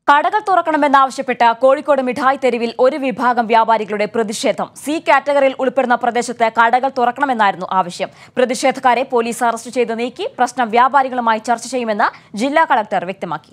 കടകൾ തുറക്കണമെന്നാവശ്യപ്പെട്ട് കോഴിക്കോട് മിഠായി തെരുവിൽ ഒരു വിഭാഗം വ്യാപാരികളുടെ പ്രതിഷേധം സി കാറ്റഗറിയിൽ ഉൾപ്പെടുന്ന പ്രദേശത്ത് കടകൾ തുറക്കണമെന്നായിരുന്നു ആവശ്യം പ്രതിഷേധക്കാരെ പോലീസ് അറസ്റ്റ് ചെയ്ത് നീക്കി പ്രശ്നം വ്യാപാരികളുമായി ചർച്ച ചെയ്യുമെന്ന് ജില്ലാ കളക്ടർ വ്യക്തമാക്കി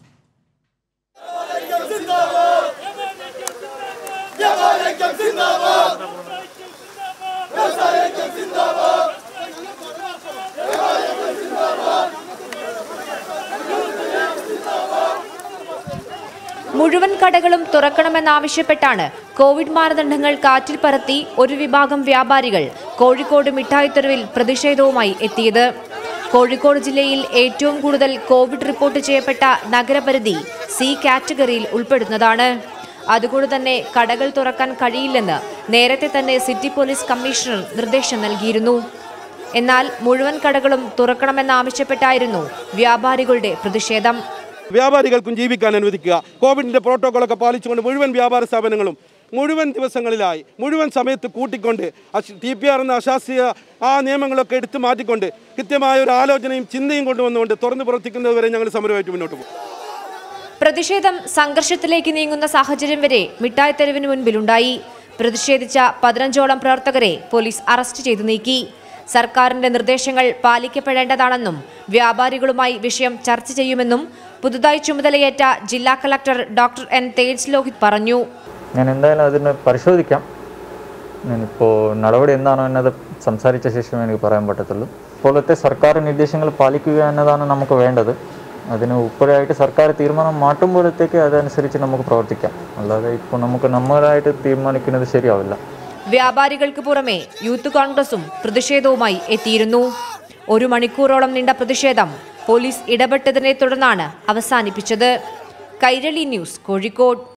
മുഴുവൻ കടകളും തുറക്കണമെന്നാവശ്യപ്പെട്ടാണ് കോവിഡ് മാനദണ്ഡങ്ങൾ കാറ്റിൽ പറത്തി ഒരു വിഭാഗം വ്യാപാരികൾ കോഴിക്കോട് മിഠായിത്തെരുവിൽ പ്രതിഷേധവുമായി എത്തിയത് കോഴിക്കോട് ജില്ലയിൽ ഏറ്റവും കൂടുതൽ കോവിഡ് റിപ്പോർട്ട് ചെയ്യപ്പെട്ട നഗരപരിധി സി കാറ്റഗറിയിൽ ഉൾപ്പെടുന്നതാണ് അതുകൊണ്ട് തന്നെ കടകൾ തുറക്കാൻ കഴിയില്ലെന്ന് നേരത്തെ തന്നെ സിറ്റി പോലീസ് കമ്മീഷണർ നിർദ്ദേശം നൽകിയിരുന്നു എന്നാൽ മുഴുവൻ കടകളും തുറക്കണമെന്നാവശ്യപ്പെട്ടായിരുന്നു വ്യാപാരികളുടെ പ്രതിഷേധം വ്യാപാരികൾക്കും ജീവിക്കാൻ അനുവദിക്കുക കോവിഡിൻ്റെ പ്രോട്ടോക്കോളൊക്കെ പാലിച്ചുകൊണ്ട് മുഴുവൻ വ്യാപാര സ്ഥാപനങ്ങളും മുഴുവൻ ദിവസങ്ങളിലായി മുഴുവൻ സമയത്ത് കൂട്ടിക്കൊണ്ട് ടി പി ആർ എന്ന അശാസ്ത്രീയ ആ നിയമങ്ങളൊക്കെ എടുത്തു മാറ്റിക്കൊണ്ട് കൃത്യമായ ഒരു ആലോചനയും ചിന്തയും കൊണ്ടുവന്നുകൊണ്ട് തുറന്നു പ്രവർത്തിക്കുന്നതുവരെ ഞങ്ങൾ സമരമായിട്ട് മുന്നോട്ട് പോകും പ്രതിഷേധം സംഘർഷത്തിലേക്ക് നീങ്ങുന്ന സാഹചര്യം വരെ മിഠായി തെരുവിന് മുൻപിലുണ്ടായി പ്രതിഷേധിച്ച പതിനഞ്ചോളം പ്രവർത്തകരെ പോലീസ് അറസ്റ്റ് ചെയ്തു നീക്കി സർക്കാരിന്റെ നിർദ്ദേശങ്ങൾ പാലിക്കപ്പെടേണ്ടതാണെന്നും വ്യാപാരികളുമായി വിഷയം ചർച്ച ചെയ്യുമെന്നും പുതുതായി ചുമതലയേറ്റ ജില്ലാ collector doctor N Tej Lohit പറഞ്ഞു ഞാൻ എന്തായാലും അതിന് പരിശോധിക്കാം ഞാനിപ്പോൾ നടപടി എന്താണോ എന്നത് സംസാരിച്ച ശേഷം എനിക്ക് പറയാൻ പറ്റത്തുള്ളൂ ഇപ്പോഴത്തെ സർക്കാർ നിർദ്ദേശങ്ങൾ പാലിക്കുക എന്നതാണ് നമുക്ക് വേണ്ടത് അതിന് ഉൾപ്പെടെയായിട്ട് സർക്കാർ തീരുമാനം മാറ്റുമ്പോഴത്തേക്ക് അതനുസരിച്ച് നമുക്ക് പ്രവർത്തിക്കാം അല്ലാതെ ഇപ്പോൾ നമുക്ക് നമ്മളായിട്ട് തീരുമാനിക്കുന്നത് ശരിയാവില്ല വ്യാപാരികൾക്ക് പുറമെ യൂത്ത് കോൺഗ്രസും പ്രതിഷേധവുമായി എത്തിയിരുന്നു ഒരു മണിക്കൂറോളം നീണ്ട പ്രതിഷേധം പോലീസ് ഇടപെട്ടതിനെ തുടർന്നാണ് അവസാനിപ്പിച്ചത് കൈരളി ന്യൂസ് കോഴിക്കോട്